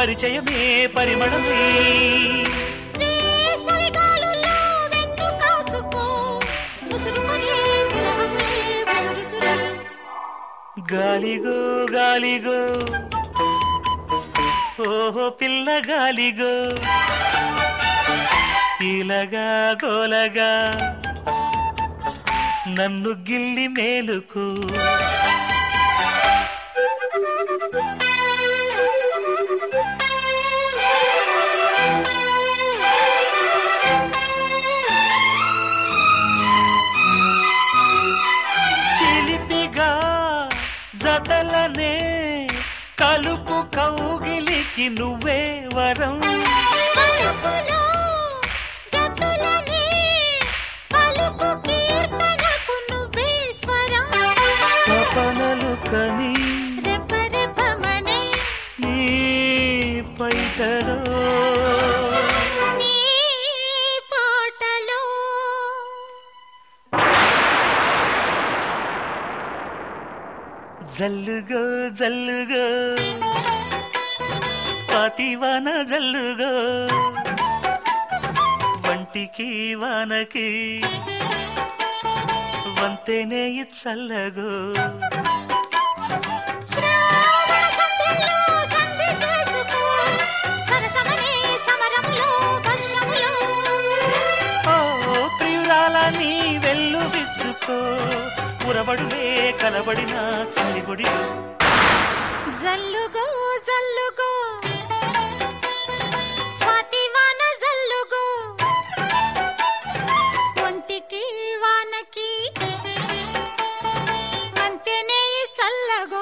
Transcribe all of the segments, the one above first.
పరిచయమే పరిమళమే వేసవిగాలుల్లో వెన్ను కాచుకో, ముసురుమనే విరహమే ఉసురుసురు. గాలిగో గాలిగో ఓహో పిల్ల గాలిగో ఇలగా గోలగా నన్ను గిల్లి మేలుకు చిలిపిగా జతలనే కలుపు కౌగిలికి నువ్వే వరం పలుకులో జతులనే, పలుకు కీర్తనకు నువ్వే స్వరం. తపనలు కని రెపరెపమనే నీ పైటలో నీ పాటలో జల్లుగో జల్లుగో స్వాతివాన జల్లుగో వంటికి వానకి వంతేనే చల్లగో శ్రావణ సంధ్యలో సంధి చేసుకో, సరసమనే సమరంలో వర్షములో. ఓ ప్రియురాలని వెల్లు విచ్చుకో ఉరబడులే కలబడిన చలిగొడిలో జల్లుగో జల్లుగో స్వాతి వాన జల్లుగో ఒంటికి వానకి అంతేనే ఈ చల్లగో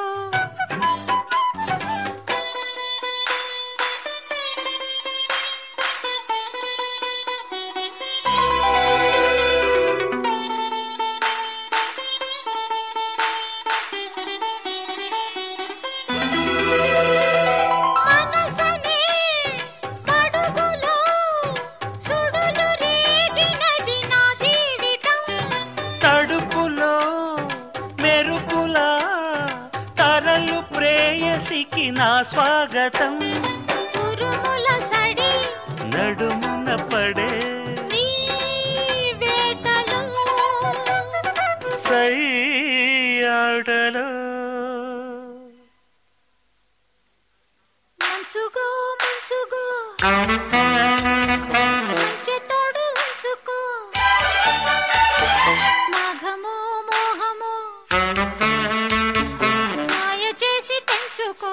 మనసనే మడుగులో సుడులు రేగినది నా జీవితం తడుపులో మెరుపులా తరలు ప్రేయసికి నా స్వాగతం ఉరుముల సడి నడుమున పడే నీ వేటలో సై ఆటలో మంచుగో మంచుగో మంచె తోడు ఉంచుకో మాఘమో మోహమో మాయ చేసి పెంచుకో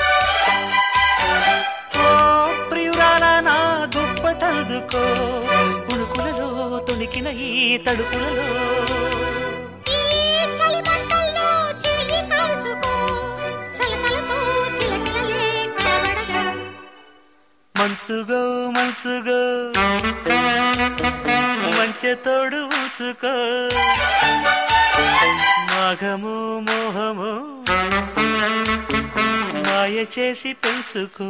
ఓ ప్రియురాల నా దుప్పటందుకో ఉణుకులలో తొణికిన ఈ తడుపులలో ఈ చలి మంటల్లో చెయ్యి కాల్చుకో సలసలతో కిలకిలలే కనబడగా మంచుగో మంచుగో మంచె తోడు ఉంచుకో మాఘము మోహము మాయ చేసి పెంచుకో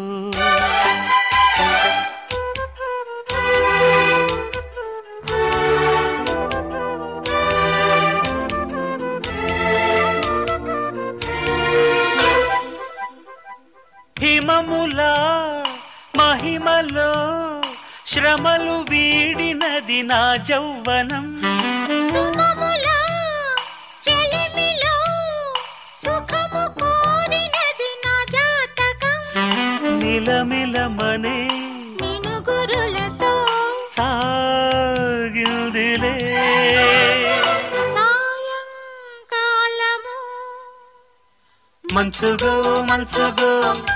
హిమముల మహిమలో శ్రమలు వీడినది నా జౌవనం సుమముల చెలిమిలో సుఖము కోరినది నా జాతకం నిలమిలమనే మినుగురులతో సాగిందిలే సాయంకాలము మంచుగో మంచుగో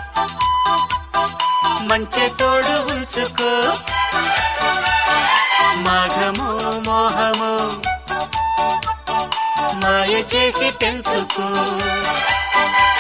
మంచె తోడు ఉంచుకో మాఘము మోహము మాయ చేసి పెంచుకో